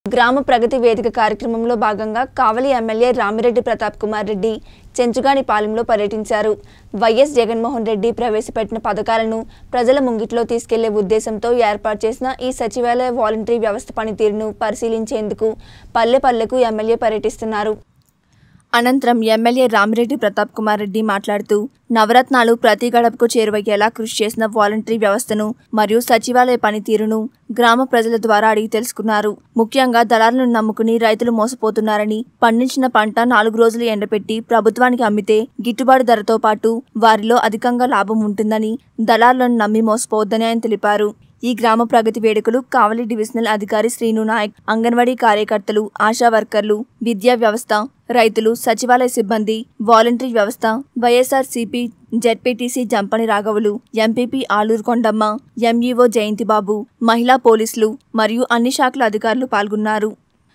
గ్రామ ప్రగతి వేదిక కార్యక్రమంలో భాగంగా కావలి ఎమ్మెల్యే రామిరెడ్డి ప్రతాప్ కుమార్ రెడ్డి చెంచుగాని పాలెంలో పర్యటించారు వైఎస్ జగన్మోహన్ రెడ్డి ప్రవేశపెట్టిన పథకాలను ప్రజల ముంగిట్లో తీసుకెళ్లే ఉద్దేశంతో ఏర్పాటు చేసిన ఈ సచివాలయ వాలంటరీ వ్యవస్థ పనితీరును పరిశీలించేందుకు పల్లె పల్లెకు ఎమ్మెల్యే పర్యటిస్తున్నారు అనంతరం ఎమ్మెల్యే రామిరెడ్డి ప్రతాప్ కుమార్ రెడ్డి మాట్లాడుతూ నవరత్నాలు ప్రతి గడపకు చేరువయ్యేలా కృషి చేసిన వాలంటరీ వ్యవస్థను మరియు సచివాలయ పనితీరును గ్రామ ప్రజల ద్వారా అడిగి తెలుసుకున్నారు ముఖ్యంగా దళాలను నమ్ముకుని రైతులు మోసపోతున్నారని పండించిన పంట నాలుగు రోజులు ఎండపెట్టి ప్రభుత్వానికి అమ్మితే గిట్టుబాటు ధరతో పాటు వారిలో అధికంగా లాభం ఉంటుందని దళారులను నమ్మి మోసపోవద్దని ఆయన తెలిపారు ఈ గ్రామ ప్రగతి వేడుకలు కావలి డివిజనల్ అధికారి శ్రీను నాయక్ అంగన్వాడీ కార్యకర్తలు ఆశా వర్కర్లు విద్యా వ్యవస్థ రైతులు సచివాలయ సిబ్బంది వాలంటరీ వ్యవస్థ వైఎస్ఆర్ సిపి జెడ్పీటీసీ జంపని రాఘవులు ఎంపీపీ ఆలూరు కొండమ్మ ఎంఈఓ జయంతిబాబు మహిళా పోలీసులు మరియు అన్ని శాఖల అధికారులు పాల్గొన్నారు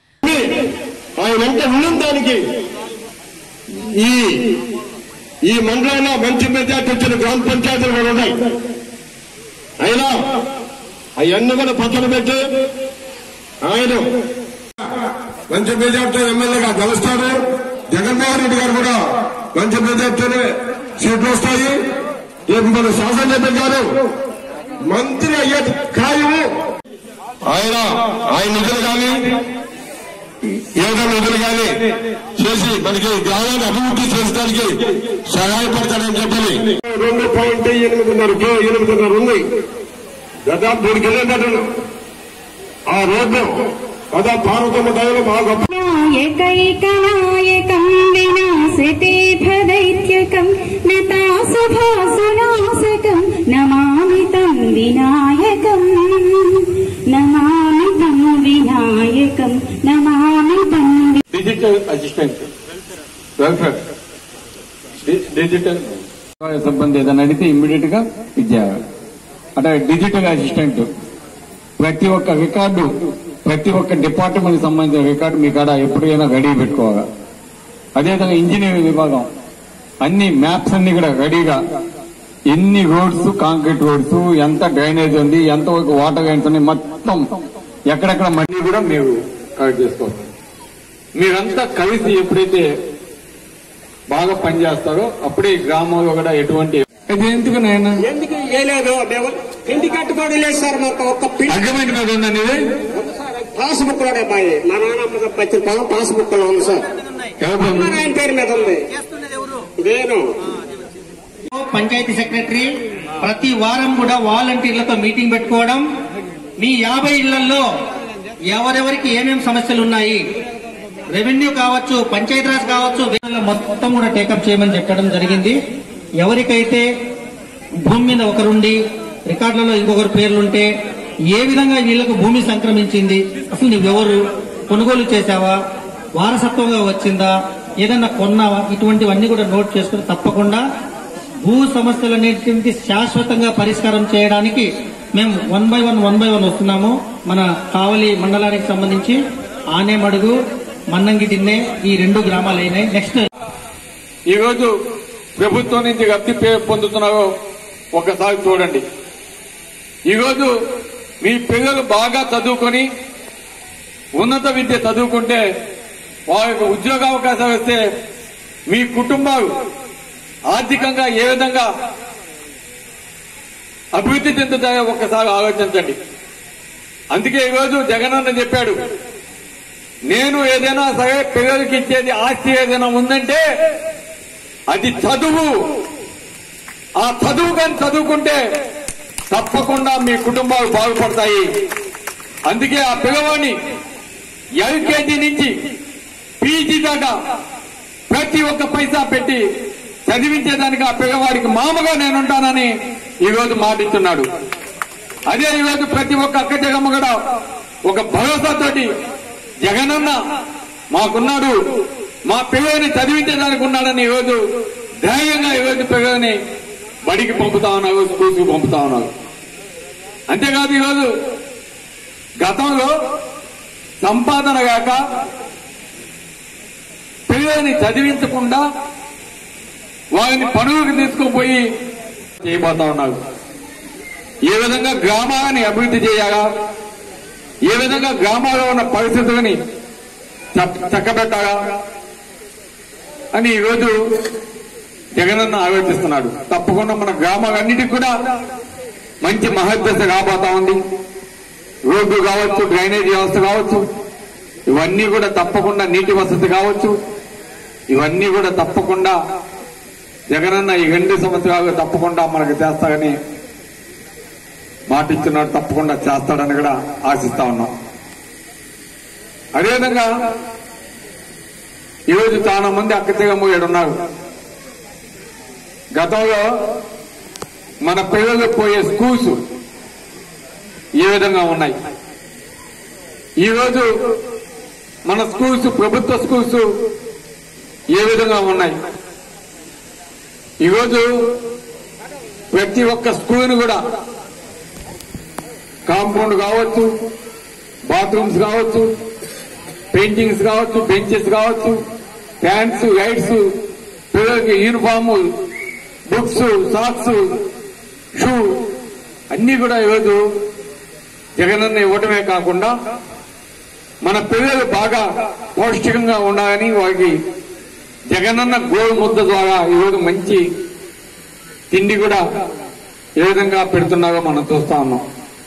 ఆయన వెంట ఉన్నదానికి ఈ ఈ మండలంలో మంచి మెజార్టీ వచ్చిన గ్రామ పంచాయతీలు కూడా ఉన్నాయి అయినా అవన్నీ కూడా పక్కన పెట్టి ఆయన మంచి మెజార్టీ ఎమ్మెల్యేగా గెలుస్తాడు జగన్మోహన్ రెడ్డి గారు కూడా మంచి మెజార్టీనే సీట్లు వస్తాయి రేపు మన శాసనసభ్యులు గారు మంత్రి అయ్యే ఖాయము ఆయన ఆయన నిధులు కానీ ఏదో నిధులు కానీ చేసి మనకి గ్రామాన్ని అభివృద్ధి చేసడానికి సహాయపడతాడని చెప్పని రెండు పాయింట్ ఎనిమిదిన్నర కే- ఎనిమిదిన్నర ఉంది దాదాపు మూడు కిలోమీటర్లు ఆ రోడ్డు కదా పార్వతమ్మ దయలో మా గొప్ప నాయకైకనాయకం వినాశతే భदैत्यकं నతాసుభాసునాశకం నమామి తం వినాయకం నమామి తం వినాయకం నమామి తం డిజిటల్ అసిస్టెంట్ వెల్ఫేర్ డి- డిజిటల్ సిబ్బంది ఏదైనా అడిగితే ఇమ్మీడియట్ గా ఇచ్చేయాలి అంటే డిజిటల్ అసిస్టెంట్ ప్రతి ఒక్క రికార్డు ప్రతి ఒక్క డిపార్ట్మెంట్ సంబంధించిన రికార్డు మీ కాడ ఎప్పుడైనా రెడీ పెట్టుకోవాలి అదేవిధంగా ఇంజనీరింగ్ విభాగం అన్ని మ్యాప్స్ అన్ని కూడా రెడీగా ఎన్ని రోడ్స్ కాంక్రీట్ రోడ్స్ ఎంత డ్రైనేజ్ ఉంది ఎంత వరకు వాటర్ లైన్స్ ఉన్నాయి మొత్తం ఎక్కడెక్కడ మనీ కూడా మీరు కలెక్ట్ చేసుకోవచ్చు మీరంతా కలిసి ఎప్పుడైతే బాగా పనిచేస్తారో అప్పుడే ఈ గ్రామంలో కూడా ఎటువంటి ఇది ఎందుకు నాయన ఎందుకు వేయలేదు మేము పిండి కట్టుకోవడం లేదు సార్ మాకు ఒక్క పిండి అగ్రిమెంట్ మీద ఉందండి ఇది పాస్ బుక్ లోనే బాయ్ మా నాన్నమ్మ వచ్చిన పొలం పాస్ బుక్ లో ఉంది సార్ ఎవరు మా నాయన పేరు మీద ఉంది నేను పంచాయతీ సెక్రటరీ ప్రతి వారం కూడా వాలంటీర్లతో మీటింగ్ పెట్టుకోవడం మీ యాభై ఇళ్లలో ఎవరెవరికి ఏమేం సమస్యలు ఉన్నాయి రెవెన్యూ కావచ్చు పంచాయతీరాజ్ కావచ్చు వీళ్ళ మొత్తం కూడా టేకప్ చేయమని చెప్పడం జరిగింది ఎవరికైతే భూమి మీద ఒకరుండి రికార్డులలో ఇంకొకరు పేర్లుంటే ఏ విధంగా వీళ్ళకు భూమి సంక్రమించింది అసలు నువ్వెవరు కొనుగోలు చేశావా వారసత్వంగా వచ్చిందా ఏదన్నా కొన్నావా ఇటువంటివన్నీ కూడా నోట్ చేసుకుని తప్పకుండా భూ సమస్యలన్నింటికి శాశ్వతంగా పరిష్కారం చేయడానికి మేము one by one one by one వస్తున్నాము మన కావలి మండలానికి సంబంధించి ఆనేమడుగు మన్నంగిటిన్నే ఈ రెండు గ్రామాలు అయినాయి నెక్స్ట్ ఈ రోజు ప్రభుత్వం నుంచి లబ్ధి పే- పొందుతున్నారో ఒకసారి చూడండి ఈరోజు మీ పిల్లలు బాగా చదువుకొని ఉన్నత విద్య చదువుకుంటే వారికి ఉద్యోగ అవకాశాలు వస్తే మీ కుటుంబాలు ఆర్థికంగా ఏ విధంగా అభివృద్ధి చెందుతాయో ఒక్కసారి ఆలోచించండి అందుకే ఈరోజు జగనన్న చెప్పాడు నేను ఏదైనా సరే పిల్లలకి ఇచ్చేది ఆస్తి ఏదైనా ఉందంటే అది చదువు ఆ చదువు కానీ చదువుకుంటే తప్పకుండా మీ కుటుంబాలు బాగుపడతాయి అందుకే ఆ పిల్లవాడిని ఎల్కేజీ నుంచి పీజీ దాకా ప్రతి ఒక్క పైసా పెట్టి చదివించేదానికి ఆ పిల్లవాడికి మామగా నేనుంటానని ఈరోజు మాటిస్తున్నాడు అదే ఈరోజు ప్రతి ఒక్క అక్క జగమ్మ కూడా ఒక భరోసాతోటి జగనన్న మాకున్నాడు మా పిల్లల్ని చదివించేదానికి ఉన్నాడని ఈరోజు ధైర్యంగా ఈరోజు పిల్లల్ని బడికి పంపుతా ఉన్నారు స్కూల్కి పంపుతా ఉన్నారు అంతేకాదు ఈరోజు గతంలో సంపాదన కాక పిల్లల్ని చదివించకుండా వారిని పనులకు తీసుకుపోయి చేయబోతా ఉన్నారు ఏ విధంగా గ్రామాన్ని అభివృద్ధి చేయాలా ఏ విధంగా గ్రామాల్లో ఉన్న పరిస్థితులని చ- చక్కబెట్టాలా అని ఈరోజు జగనన్న ఆలోచిస్తున్నాడు తప్పకుండా మన గ్రామాలన్నిటికీ కూడా మంచి మహద్దశ రాబోతా ఉంది రోడ్డు కావచ్చు డ్రైనేజ్ వ్యవస్థ కావచ్చు ఇవన్నీ కూడా తప్పకుండా నీటి వసతి కావచ్చు ఇవన్నీ కూడా తప్పకుండా జగనన్న ఈ రెండు సంవత్సరాలు తప్పకుండా మనకు చేస్తాడని మాట ఇస్తున్నాడు తప్పకుండా చేస్తాడని కూడా ఆశిస్తా ఉన్నాం అదేవిధంగా ఈరోజు చాలా మంది అక్కచెగమ్మ ఉన్నారు గతంలో మన పిల్లలు పోయే స్కూల్స్ ఏ విధంగా ఉన్నాయి ఈరోజు మన స్కూల్స్ ప్రభుత్వ స్కూల్స్ ఏ విధంగా ఉన్నాయి ఈరోజు ప్రతి ఒక్క స్కూల్ని కూడా కాంపౌండ్ కావచ్చు బాత్రూమ్స్ కావచ్చు పెయింటింగ్స్ కావచ్చు బెంచెస్ కావచ్చు ఫ్యాన్స్ లైట్స్ పిల్లలకి యూనిఫామ్ బుక్స్ సాక్స్ షూ అన్ని కూడా ఈరోజు జగనన్న ఇవ్వటమే కాకుండా మన పిల్లలు బాగా పౌష్టికంగా ఉండాలని వారికి జగనన్న గోరు ముద్ద ద్వారా ఈరోజు మంచి తిండి కూడా ఏ విధంగా పెడుతున్నారో మనం చూస్తా ఉన్నాం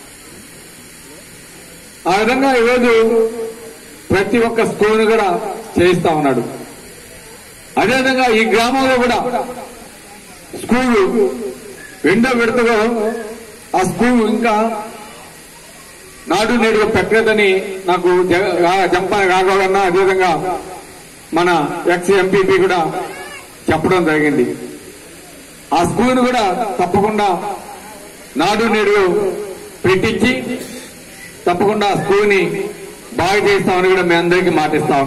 ఆ విధంగా ఈరోజు ప్రతి ఒక్క స్కూల్ని కూడా చేయిస్తా ఉన్నాడు అదేవిధంగా ఈ గ్రామంలో కూడా స్కూలు రెండో విడతలో ఆ స్కూల్ ఇంకా నాడు నేడు పెట్టలేదని నాకు జగ- రా- జంప రాఘవన్న అదేవిధంగా మన ఎక్స్ ఎంపీపీ కూడా చెప్పడం జరిగింది ఆ స్కూల్ కూడా తప్పకుండా నాడు నేడు పెట్టించి తప్పకుండా ఆ స్కూల్ ని బాగా చేస్తామని కూడా మీ అందరికీ మాటిస్తాం